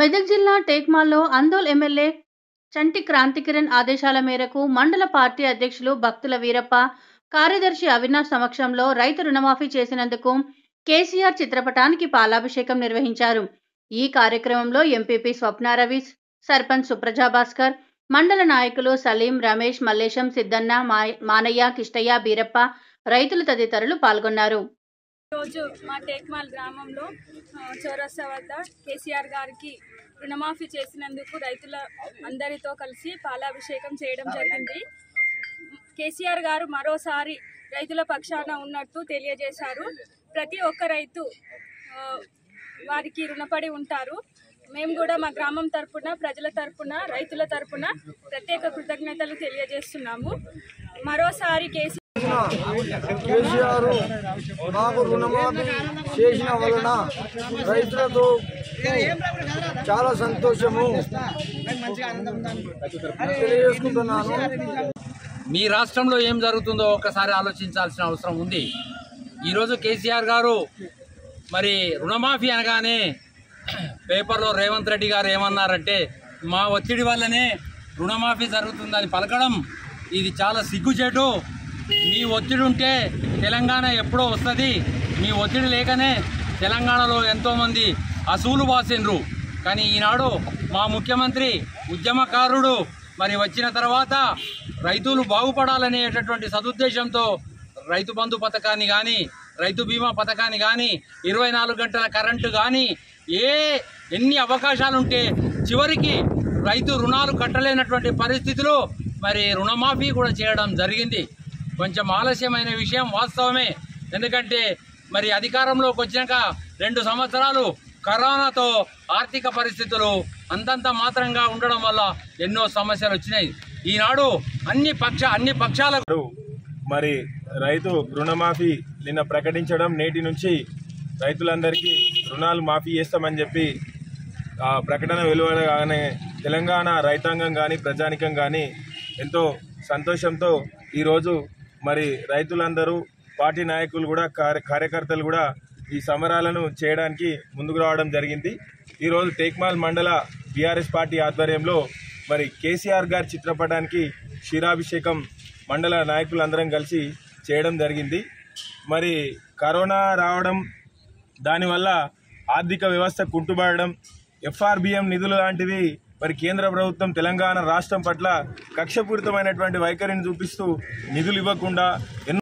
మెదక్ జిల్లా టేక్మాల్లో అందోల్ ఎమ్మెల్యే చంటి క్రాంతికిరణ్ ఆదేశాల మేరకు మండల పార్టీ అధ్యక్షులు భక్తుల వీరప్ప కార్యదర్శి అవినాష్ సమక్షంలో రైతు రుణమాఫీ చేసినందుకు కేసీఆర్ చిత్రపటానికి పాలాభిషేకం నిర్వహించారు ఈ కార్యక్రమంలో ఎంపీపీ స్వప్నారవి సర్పంచ్ సుప్రజా భాస్కర్ మండల నాయకులు సలీం రమేష్ మల్లేశం సిద్దన్న మా- మానయ్య కిష్టయ్య బీరప్ప రైతులు తదితరులు పాల్గొన్నారు రోజు మా టేక్మాల్ గ్రామంలో ఆ, చౌరస్తా వద్ద కేసీఆర్ గారికి రుణమాఫీ చేసినందుకు రైతుల అందరితో కలిసి పాలాభిషేకం చేయడం జరిగింది కేసీఆర్ గారు మరోసారి రైతుల పక్షాన ఉన్నట్టు తెలియజేశారు ప్రతి ఒక్క రైతు ఆ, వారికి రుణపడి ఉంటారు మేము కూడా మా గ్రామం తరపున ప్రజల తరపున రైతుల తరపున ప్రత్యేక కృతజ్ఞతలు తెలియజేస్తున్నాము మరోసారి కేసీ కేసీఆర్ మాకు రుణమాఫీ చేసిన వలన రైతులతో చాలా సంతోషము తెలియజేసుకుంటున్నాను మీ రాష్ట్రంలో ఏం జరుగుతుందో ఒక్కసారి ఆలోచించాల్సిన అవసరం ఉంది ఈరోజు కేసీఆర్ గారు మరి రుణమాఫీ అనగానే పేపర్లో రేవంత్ రెడ్డి గారు ఏమన్నారంటే మా ఒత్తిడి వల్లనే రుణమాఫీ జరుగుతుందని పలకడం ఇది చాలా సిగ్గుచేటు మీ ఒత్తిడి ఉంటే తెలంగాణ ఎప్పుడో వస్తుంది మీ ఒత్తిడి లేకనే తెలంగాణలో ఎంతోమంది అసూలు బాసిండ్రు కానీ ఈనాడు మా ముఖ్యమంత్రి ఉద్యమకారుడు మరి వచ్చిన తర్వాత రైతులు బాగుపడాలనేటటువంటి సదుద్దేశంతో రైతు బంధు పథకాన్ని కానీ రైతు బీమా పథకాన్ని కానీ ఇరవై నాలుగు గంటల కరెంటు కానీ ఏ ఎన్ని అవకాశాలుంటే చివరికి రైతు రుణాలు కట్టలేనటువంటి పరిస్థితులు మరి రుణమాఫీ కూడా చేయడం జరిగింది కొంచెం ఆలస్యమైన విషయం వాస్తవమే ఎందుకంటే మరి అధికారంలోకి వచ్చినాక రెండు సంవత్సరాలు కరోనాతో ఆర్థిక పరిస్థితులు అంతంత మాత్రంగా ఉండడం వల్ల ఎన్నో సమస్యలు వచ్చినాయి ఈనాడు అన్ని పక్ష అన్ని పక్షాలకు గారు మరి రైతు రుణమాఫీ నిన్న ప్రకటించడం నేటి నుంచి రైతులందరికీ రుణాలు మాఫీ చేస్తామని చెప్పి ఆ ప్రకటన వెలువడగానే తెలంగాణ రైతాంగం కానీ ప్రజానికం కానీ ఎంతో సంతోషంతో ఈరోజు మరి రైతులందరూ పార్టీ నాయకులు కూడా కార్య కార్యకర్తలు కూడా ఈ సమరాలను చేయడానికి ముందుకు రావడం జరిగింది ఈరోజు టేక్మాల్ మండల బీఆర్ఎస్ పార్టీ ఆధ్వర్యంలో మరి కేసీఆర్ గారి చిత్రపటానికి క్షీరాభిషేకం మండల నాయకులందరం కలిసి చేయడం జరిగింది మరి కరోనా రావడం దానివల్ల ఆర్థిక వ్యవస్థ కుంటుపడడం ఎఫ్ఆర్బిఎం నిధులు లాంటివి మరి కేంద్ర ప్రభుత్వం తెలంగాణ రాష్ట్రం పట్ల కక్షపూరితమైనటువంటి వైఖరిని చూపిస్తూ నిధులు ఇవ్వకుండా ఎన్నో